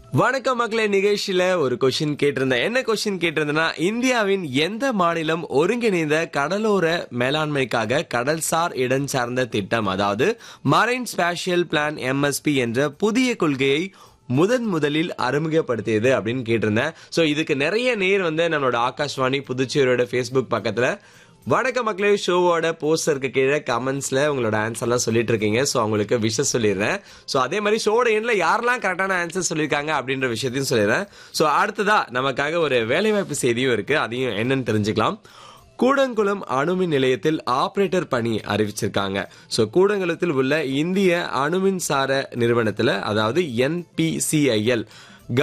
வணக்கம் மக்களே நிகழ்ச்சியில ஒரு கொஸ்டின் கேட்டிருந்தேன் என்ன கொஸ்டின் கேட்டிருந்தேன்னா இந்தியாவின் எந்த மாநிலம் ஒருங்கிணைந்த கடலோர மேலாண்மைக்காக கடல்சார் இடம் சார்ந்த திட்டம் அதாவது மரைன் ஸ்பேஷியல் பிளான் எம்எஸ்பி என்ற புதிய கொள்கையை முதன் முதலில் அறிமுகப்படுத்தியது அப்படின்னு கேட்டிருந்தேன் ஸோ இதுக்கு நிறைய நேர் வந்து நம்மளோட ஆகாஷ்வாணி புதுச்சேரியோட ஃபேஸ்புக் பக்கத்துல வணக்க மக்களே ஷோவோட போஸ்டருக்கு கீழே கமெண்ட்ஸ்ல உங்களோட ஆன்சர்லாம் சொல்லிட்டு இருக்கீங்க ஸோ அவங்களுக்கு விஷஸ் சொல்லிடுறேன் ஸோ அதே மாதிரி ஷோட எண்ட்ல யாரெல்லாம் கரெக்டான ஆன்சர் சொல்லியிருக்காங்க அப்படின்ற விஷயத்தையும் சொல்லிடுறேன் ஸோ அடுத்ததா நமக்காக ஒரு வேலைவாய்ப்பு செய்தியும் இருக்கு அதையும் என்னன்னு தெரிஞ்சுக்கலாம் கூடங்குளம் அணுமின் நிலையத்தில் ஆபரேட்டர் பணி அறிவிச்சிருக்காங்க ஸோ கூடங்குளத்தில் உள்ள இந்திய அணுமின் சார நிறுவனத்தில் அதாவது என்பிசிஐஎல்